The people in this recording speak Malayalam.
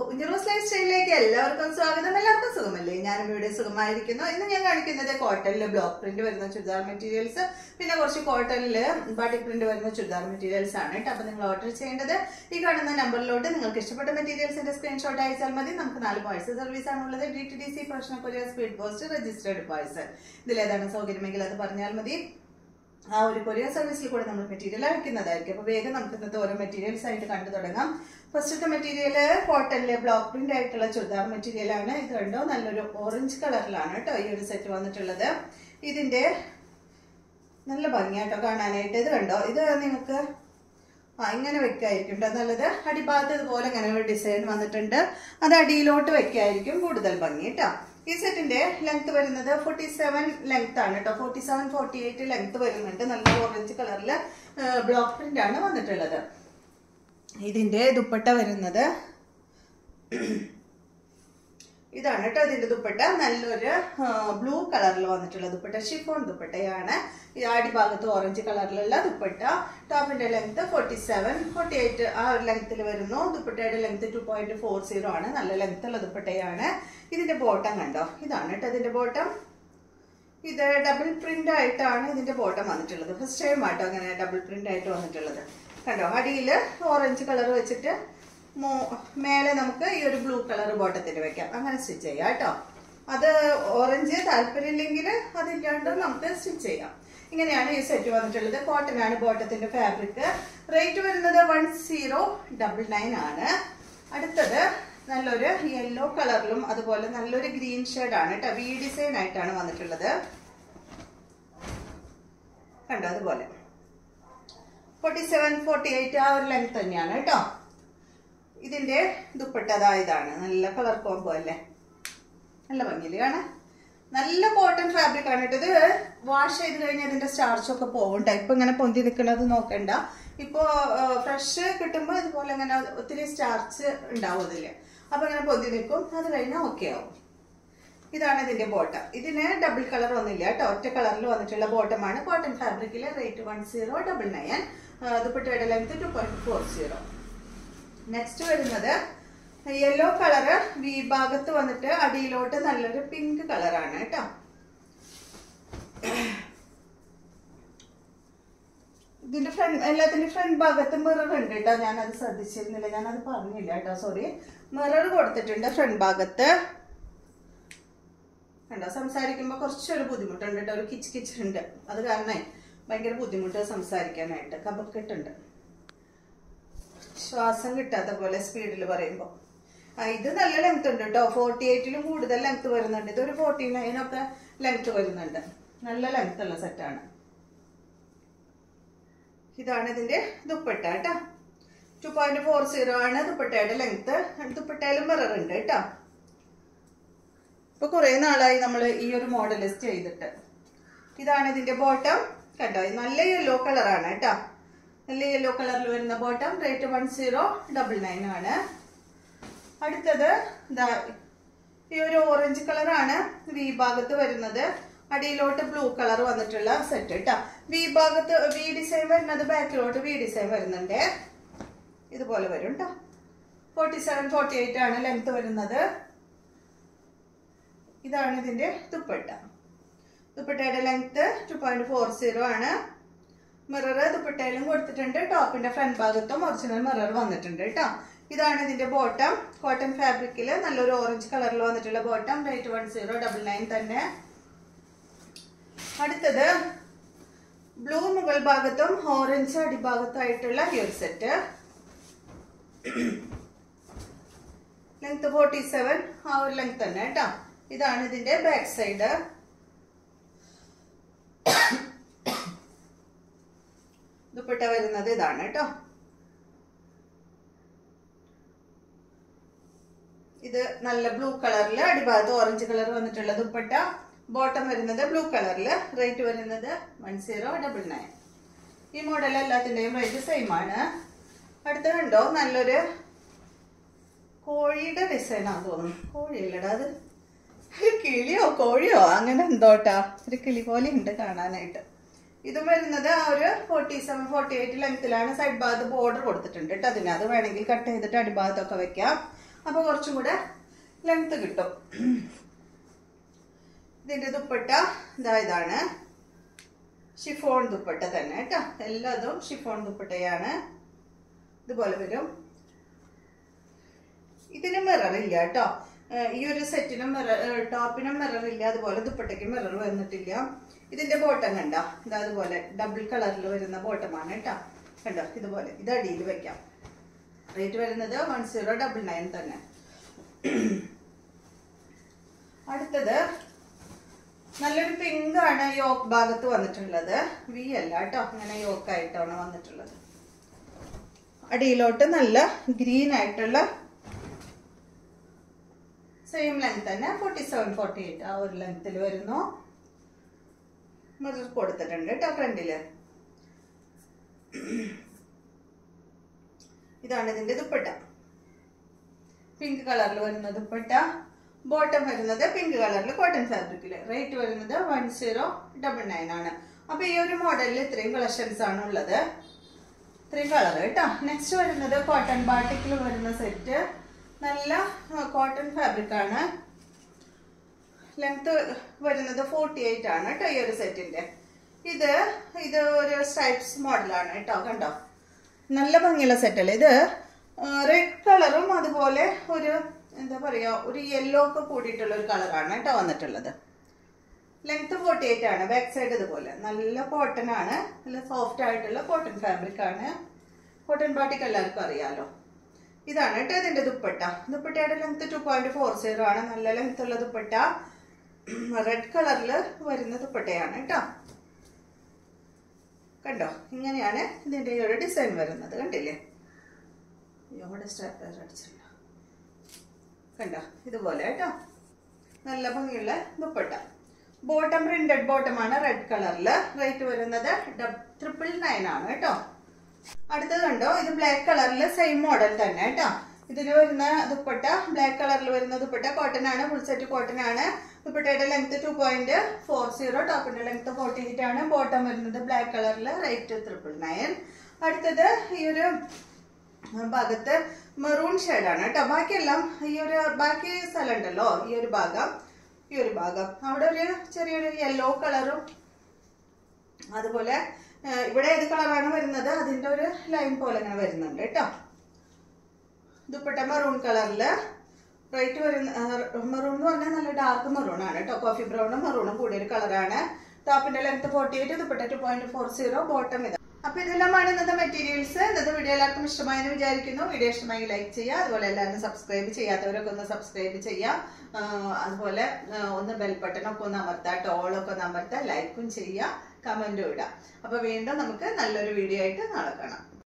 കുഞ്ഞുറോസ് ലൈഫ് സ്റ്റൈലിലേക്ക് എല്ലാവർക്കും സ്വാഗതം എല്ലാവർക്കും സുഖമല്ലേ ഞാനും ഇവിടെ സുഖമായിരിക്കുന്നു ഇന്ന് ഞാൻ കാണിക്കുന്നത് കോട്ടണില് ബ്ലോക്ക് പ്രിന്റ് വരുന്ന ചുരിദാർ മെറ്റീരിയൽസ് പിന്നെ കുറച്ച് കോട്ടണില് ബാട്ടിക് പ്രിന്റ് വരുന്ന ചുരിദാർ മെറ്റീരിയൽസ് ആണ് കേട്ടോ അപ്പൊ നിങ്ങൾ ഓർഡർ ചെയ്യേണ്ടത് ഈ കാണുന്ന നമ്പറിലോട്ട് നിങ്ങൾക്ക് ഇഷ്ടപ്പെട്ട മെറ്റീരിയൽസിന്റെ സ്ക്രീൻഷോട്ട് അയച്ചാൽ മതി നമുക്ക് നാല് പാഴ്സൽ സർവീസ് ആണുള്ളത് ഡി ടി ഡി സി പ്രശ്ന courier speed post registered parcel ഇതിലേതാണ് സൗകര്യമെങ്കിൽ അത് പറഞ്ഞാൽ മതി ആ ഒരു കൊറിയർ സർവീസിൽ കൂടെ നമ്മൾ മെറ്റീരിയൽ അയക്കുന്നതായിരിക്കും അപ്പൊ വേഗം നമുക്ക് ഇന്നത്തെ ഓരോ മെറ്റീരിയൽസ് ആയിട്ട് കണ്ടു തുടങ്ങാം ഫസ്റ്റത്തെ മെറ്റീരിയൽ കോട്ടണിലെ ബ്ലോക്ക് പ്രിന്റ് ആയിട്ടുള്ള ചുരിദാർ മെറ്റീരിയൽ ആണ് ഇത് കണ്ടോ നല്ലൊരു ഓറഞ്ച് കളറിലാണ് കേട്ടോ ഈ ഒരു സെറ്റ് വന്നിട്ടുള്ളത് ഇതിന്റെ നല്ല ഭംഗിയാട്ടോ കാണാനായിട്ട് ഇത് കണ്ടോ ഇത് നിങ്ങൾക്ക് ആ ഇങ്ങനെ വെക്കായിരിക്കും ട്ടോ നല്ലത് അടിഭാഗത്ത് ഇതുപോലെ ഇങ്ങനെ ഒരു ഡിസൈൻ വന്നിട്ടുണ്ട് അത് അടിയിലോട്ട് വെക്കായിരിക്കും കൂടുതൽ ഭംഗി കേട്ടോ ഈ സെറ്റിന്റെ ലെങ്ത് വരുന്നത് ഫോർട്ടി സെവൻ ലെങ്ത് ആണ് കേട്ടോ forty seven forty eight length വരുന്നുണ്ട് നല്ല ഓറഞ്ച് കളറിൽ ബ്ലോക്ക് പ്രിന്റ് ആണ് വന്നിട്ടുള്ളത് ഇതിന്റെ ദുപ്പട്ട വരുന്നത് ഇതാണ് കേട്ടോ ഇതിന്റെ ദുപ്പട്ട നല്ലൊരു ബ്ലൂ കളറിൽ വന്നിട്ടുള്ള ദുപ്പട്ട ഷിഫോൺ ദുപ്പട്ടയാണ് ഈ അടിഭാഗത്ത് ഓറഞ്ച് കളറിലുള്ള ദുപ്പട്ട ടോപ്പിന്റെ length forty seven forty eight ആ ഒരു ലെങ്ത്തിൽ വരുന്നു ദുപ്പട്ടയുടെ length two point four zero ആണ് നല്ല ലെങ്ത് ഉള്ള ദുപ്പട്ടയാണ് ഇതിന്റെ ബോട്ടം കണ്ടോ ഇതാണ് കേട്ടോ ഇതിന്റെ ബോട്ടം ഇത് ഡബിൾ പ്രിന്റ് ആയിട്ടാണ് ഇതിന്റെ ബോട്ടം വന്നിട്ടുള്ളത് ഫസ്റ്റ് ടൈം ആട്ടോ അങ്ങനെ ഡബിൾ പ്രിന്റ് ആയിട്ട് വന്നിട്ടുള്ളത് കണ്ടോ അടിയിൽ ഓറഞ്ച് കളർ വെച്ചിട്ട് മേലെ നമുക്ക് ഈ ഒരു ബ്ലൂ കളർ ബോട്ടത്തിന് വെക്കാം അങ്ങനെ സ്റ്റിച്ച് ചെയ്യാം കേട്ടോ അത് ഓറഞ്ച് താല്പര്യമില്ലെങ്കിൽ അതില്ലാണ്ട് നമുക്ക് സ്റ്റിച്ച് ചെയ്യാം ഇങ്ങനെയാണ് ഈ സെറ്റ് വന്നിട്ടുള്ളത് കോട്ടൺ ആണ് ബോട്ടത്തിന്റെ ഫാബ്രിക് റേറ്റ് വരുന്നത് വൺ സീറോ ഡബിൾ നയൻ ആണ് അടുത്തത് നല്ലൊരു യെല്ലോ കളറിലും അതുപോലെ നല്ലൊരു ഗ്രീൻ ആണ് കേട്ടോ വി ഡിസൈൻ ആയിട്ടാണ് വന്നിട്ടുള്ളത് കണ്ടോ അതുപോലെ ഫോർട്ടി സെവൻ ഫോർട്ടി എയ്റ്റ് ആ ഒരു ലെങ്ത് തന്നെയാണ് കേട്ടോ ഇതിന്റെ ദുപ്പട്ട അതാ ഇതാണ് നല്ല കളർ കോംബോ അല്ലേ നല്ല ഭംഗിയില് കാണാൻ നല്ല കോട്ടൺ ഫാബ്രിക് ആണ് കേട്ടോ ഇത് വാഷ് ചെയ്ത് കഴിഞ്ഞാൽ ഇതിന്റെ സ്റ്റാർച്ച് ഒക്കെ പോകും ഇപ്പൊ ഇങ്ങനെ പൊന്തി നിൽക്കുന്നത് നോക്കണ്ട ഇപ്പോ ഫ്രഷ് കിട്ടുമ്പോൾ ഇതുപോലെ ഇങ്ങനെ ഒത്തിരി സ്റ്റാർച്ച് ഉണ്ടാവും ഇതില് അപ്പൊ ഇങ്ങനെ പൊന്തി നിൽക്കും അത് കഴിഞ്ഞാൽ ഓക്കെ ആവും ഇതാണ് ഇതിന്റെ ബോട്ടം ഇതിന് ഡബിൾ കളർ ഒന്നുമില്ല കേട്ടോ ഒറ്റ കളറിൽ വന്നിട്ടുള്ള ബോട്ടമാണ് കോട്ടൺ ഫാബ്രിക്കില് rate one zero double nine ദുപ്പട്ടയുടെ length two point four zero next വരുന്നത് യെല്ലോ കളറ് വി ഭാഗത്ത് വന്നിട്ട് അടിയിലോട്ട് നല്ലൊരു പിങ്ക് കളറാണ് കേട്ടോ ഇതിന്റെ ഫ്രണ്ട് എല്ലാത്തിന്റെ ഫ്രണ്ട് ഭാഗത്ത് മിറർ ഉണ്ട് കേട്ടോ ഞാനത് ശ്രദ്ധിച്ചിരുന്നില്ല ഞാനത് പറഞ്ഞില്ല കേട്ടോ സോറി മിറർ കൊടുത്തിട്ടുണ്ട് ഫ്രണ്ട് ഭാഗത്ത് കണ്ടോ സംസാരിക്കുമ്പോൾ കുറച്ചൊരു ബുദ്ധിമുട്ടുണ്ട് കേട്ടോ ഒരു കിച്ച് കിച്ച് ഉണ്ട് അത് കാരണേ ഭയങ്കര ബുദ്ധിമുട്ട് സംസാരിക്കാനായിട്ട് കപക്കെട്ടുണ്ട് ശ്വാസം കിട്ടാത്ത പോലെ സ്പീഡിൽ പറയുമ്പോൾ ആ ഇത് നല്ല ലെങ്ത് ഉണ്ട് കേട്ടോ ഫോർട്ടി എയ്റ്റിലും കൂടുതൽ ലെങ്ത് വരുന്നുണ്ട് ഇതൊരു ഫോർട്ടി നയനൊക്കെ ലെങ്ത് വരുന്നുണ്ട് നല്ല ലെങ്ത് ഉള്ള സെറ്റാണ് ഇതാണ് ഇതിന്റെ ദുപ്പട്ട കേട്ടോ ടു പോയിന്റ് ഫോർ സീറോ ആണ് ദുപ്പട്ടയുടെ ലെങ്ത് ദുപ്പട്ടയിലും മിറർ ഉണ്ട് കേട്ടോ ഇപ്പൊ കുറെ നാളായി നമ്മൾ ഈ ഒരു മോഡൽ ചെയ്തിട്ട് ഇതാണ് ഇതിന്റെ ബോട്ടം കേട്ടോ നല്ല യെല്ലോ കളറാണ് കേട്ടോ നല്ല യെല്ലോ കളറിൽ വരുന്ന bottom rate one zero double nine ആണ് അടുത്തത് ഇതാ ഈ ഒരു ഓറഞ്ച് കളറാണ് വി ഭാഗത്ത് വരുന്നത് അടിയിലോട്ട് ബ്ലൂ കളർ വന്നിട്ടുള്ള സെറ്റ് കേട്ടോ വി ഭാഗത്ത് വി ഡിസൈൻ വരുന്നത് ബാക്കിലോട്ട് വി ഡിസൈൻ വരുന്നുണ്ട് ഇതുപോലെ വരും കേട്ടോ ഫോർട്ടി സെവൻ ഫോർട്ടി എയ്റ്റ് ആണ് ലെങ്ത് വരുന്നത് ഇതാണ് ഇതിന്റെ ദുപ്പട്ട ദുപ്പട്ടയുടെ length two point four zero ആണ് മിറർ ദുപ്പട്ടയിലും കൊടുത്തിട്ടുണ്ട് ടോപ്പിന്റെ ഫ്രണ്ട് ഭാഗത്തും ഒറിജിനൽ മിറർ വന്നിട്ടുണ്ട് കേട്ടോ ഇതാണ് ഇതിന്റെ ബോട്ടം കോട്ടൺ ഫാബ്രിക്കിൽ നല്ലൊരു ഓറഞ്ച് കളറിൽ വന്നിട്ടുള്ള bottom rate one zero double nine തന്നെ അടുത്തത് ബ്ലൂ മുകൾ ഭാഗത്തും ഓറഞ്ച് അടിഭാഗത്തായിട്ടുള്ള hair set length forty seven ആ ഒരു ലെങ്ത് തന്നെ കേട്ടോ ഇതാണ് ഇതിന്റെ ബാക്ക് സൈഡ് ദുപ്പട്ട വരുന്നത് ഇതാണ് കേട്ടോ ഇത് നല്ല ബ്ലൂ കളറിൽ അടിഭാഗത്ത് ഓറഞ്ച് കളർ വന്നിട്ടുള്ള ദുപ്പട്ട ബോട്ടം വരുന്നത് ബ്ലൂ കളറിൽ റേറ്റ് വരുന്നത് വൺ സീറോ ഡബിൾ നയൻ ഈ മോഡൽ എല്ലാത്തിൻ്റെയും റേറ്റ് സെയിം ആണ് അടുത്ത കണ്ടോ നല്ലൊരു കോഴിയുടെ ഡിസൈനാന്ന് തോന്നുന്നു കോഴിയല്ലടാ അത് കിളിയോ കോഴിയോ അങ്ങനെ എന്തോട്ടാ ഒരു കിളി പോലെ ഉണ്ട് കാണാനായിട്ട് ഇതും വരുന്നത് ആ ഒരു ഫോർട്ടി സെവൻ ഫോർട്ടി എയ്റ്റ് ലെങ്ത്തിലാണ് സൈഡ് ഭാഗത്ത് ബോർഡർ കൊടുത്തിട്ടുണ്ട് കേട്ടോ അതിന് അത് വേണമെങ്കിൽ കട്ട് ചെയ്തിട്ട് അടിഭാഗത്തൊക്കെ വെക്കാം അപ്പൊ കുറച്ചും കൂടെ ലെങ്ത് കിട്ടും ഇതിന്റെ ദുപ്പട്ട ഇതാ ഇതാണ് ഷിഫോൺ ദുപ്പട്ട തന്നെ കേട്ടോ എല്ലാതും ഷിഫോൺ ദുപ്പട്ടയാണ് ഇതുപോലെ വരും ഇതിന് മിറർ ഇല്ല കേട്ടോ ഏഹ് ഈ ഒരു സെറ്റിനും മിറർ ടോപ്പിനും മിറർ ഇല്ല അതുപോലെ ദുപ്പട്ടയ്ക്ക് മിറർ വന്നിട്ടില്ല ഇതിന്റെ ബോട്ടം കണ്ട ഇതാ അതുപോലെ ഡബിൾ കളറിൽ വരുന്ന ബോട്ടമാണ് കേട്ടോ കണ്ടോ ഇതുപോലെ ഇത് അടിയിൽ വെക്കാം റേറ്റ് വരുന്നത് വൺ സീറോ ഡബിൾ നയൻ തന്നെ അടുത്തത് നല്ലൊരു പിങ്ക് ആണ് യോക്ക് ഭാഗത്ത് വന്നിട്ടുള്ളത് വി അല്ല കേട്ടോ അങ്ങനെ യോക്ക് ആയിട്ടാണ് വന്നിട്ടുള്ളത് അടിയിലോട്ട് നല്ല ഗ്രീൻ ആയിട്ടുള്ള സെയിം ലെങ്ത് തന്നെ ഫോർട്ടി സെവൻ ഫോർട്ടി എയ്റ്റ് ആ ഒരു ലെങ്ത്തിൽ വരുന്നു മിറർ കൊടുത്തിട്ടുണ്ട് കേട്ടോ ഫ്രണ്ടില് ഇതാണ് ഇതിന്റെ ദുപ്പട്ട പിങ്ക് കളറിൽ വരുന്ന ദുപ്പട്ട ബോട്ടം വരുന്നത് പിങ്ക് കളറിൽ കോട്ടൺ ഫാബ്രിക്കില് റേറ്റ് വരുന്നത് വൺ സീറോ ഡബിൾ നയൻ ആണ് അപ്പൊ ഈ ഒരു മോഡലിൽ ഇത്രയും കളക്ഷൻസ് ആണ് ഉള്ളത് ഇത്രയും കളർ കേട്ടോ നെക്സ്റ്റ് വരുന്നത് കോട്ടൺ ബാട്ടിക്കിൽ വരുന്ന സെറ്റ് നല്ല കോട്ടൺ ഫാബ്രിക് ആണ് ലെങ്ത് വരുന്നത് ഫോർട്ടി എയ്റ്റ് ആണ് കേട്ടോ ഈ ഒരു സെറ്റിന്റെ ഇത് ഇത് ഒരു സ്ട്രൈപ്സ് മോഡലാണ് കേട്ടോ കണ്ടോ നല്ല ഭംഗിയുള്ള സെറ്റല്ലേ ഇത് റെഡ് കളറും അതുപോലെ ഒരു എന്താ പറയാ ഒരു യെല്ലോ ഒക്കെ കൂടിയിട്ടുള്ള ഒരു കളറാണ് കേട്ടോ വന്നിട്ടുള്ളത് ലെങ്ത് ഫോർട്ടി എയ്റ്റ് ആണ് ബാക്ക് സൈഡ് ഇതുപോലെ നല്ല കോട്ടൺ ആണ് നല്ല സോഫ്റ്റ് ആയിട്ടുള്ള കോട്ടൺ ഫാബ്രിക് ആണ് കോട്ടൺ ബാട്ടിക്ക് എല്ലാവർക്കും അറിയാലോ ഇതാണ് കേട്ടോ ഇതിന്റെ ദുപ്പട്ട ദുപ്പട്ടയുടെ length two point four zero ആണ് നല്ല ലെങ്ത് ഉള്ള ദുപ്പട്ട റെഡ് കളറിൽ വരുന്ന ദുപ്പട്ടയാണ് കേട്ടോ കണ്ടോ ഇങ്ങനെയാണ് ഇതിന്റെ ഈ ഒരു ഡിസൈൻ വരുന്നത് കണ്ടില്ലേ ഇവിടെ സ്റ്റാപ്ലർ അടിച്ചില്ല കണ്ടോ ഇതുപോലെ കേട്ടോ നല്ല ഭംഗിയുള്ള ദുപ്പട്ട ബോട്ടം പ്രിന്റഡ് ബോട്ടമാണ് റെഡ് കളറിൽ റേറ്റ് വരുന്നത് ട്രിപ്പിൾ നയൻ ആണ് കേട്ടോ അടുത്തത് കണ്ടോ ഇത് ബ്ലാക്ക് കളറിൽ സെയിം മോഡൽ തന്നെ കേട്ടോ ഇതിന് വരുന്ന ദുപ്പട്ട ബ്ലാക്ക് കളറിൽ വരുന്ന ദുപ്പട്ട കോട്ടൺ ആണ് ഫുൾ സെറ്റ് കോട്ടൺ ആണ് ദുപ്പട്ടയുടെ length two point four zero ടോപ്പിന്റെ ലെങ്ത് ഫോർട്ടി എയ്റ്റ് ആണ് ബോട്ടം വരുന്നത് ബ്ലാക്ക് കളറിൽ റേറ്റ് ട്രിപ്പിൾ നയൻ അടുത്തത് ഈ ഒരു ഭാഗത്ത് മെറൂൺ ഷെയ്ഡാണ് കേട്ടോ ബാക്കിയെല്ലാം ഈ ഒരു ബാക്കി സ്ഥലം ഉണ്ടല്ലോ ഈ ഒരു ഭാഗം ഈ ഒരു ഭാഗം അവിടെ ഒരു ചെറിയൊരു യെല്ലോ കളറും അതുപോലെ ആ, ഇവിടെ ഏത് കളറാണ് വരുന്നത് അതിന്റെ ഒരു ലൈൻ പോലെ ഇങ്ങനെ വരുന്നുണ്ട് കേട്ടോ ദുപ്പട്ട മെറൂൺ കളറില് റേറ്റ് വരുന്ന മെറൂൺ എന്ന് പറഞ്ഞാൽ നല്ല ഡാർക്ക് മെറൂൺ ആണ് കേട്ടോ കോഫി ബ്രൗണും മെറൂണും കൂടിയ ഒരു കളറാണ് ടോപ്പിന്റെ length forty eight dupatta two point four zero bottom ഇത് അപ്പൊ ഇതെല്ലാമാണ് ഇന്നത്തെ മെറ്റീരിയൽസ് ഇന്നത്തെ വീഡിയോ എല്ലാവർക്കും ഇഷ്ടമായെന്ന് വിചാരിക്കുന്നു വീഡിയോ ഇഷ്ടമായി ലൈക്ക് ചെയ്യുക അതുപോലെ എല്ലാവരും സബ്സ്ക്രൈബ് ചെയ്യാത്തവരൊക്കെ ഒന്ന് സബ്സ്ക്രൈബ് ചെയ്യുക ആ, അതുപോലെ ആ, ഒന്ന് ബെൽ ബട്ടണൊക്കെ ഒന്ന് അമർത്തുക ടോളൊക്കെ ഒന്ന് അമർത്തുക ലൈക്കും ചെയ്യുക കമന്റും ഇടുക അപ്പൊ വീണ്ടും നമുക്ക് നല്ലൊരു വീഡിയോ ആയിട്ട് നാളെ കാണാം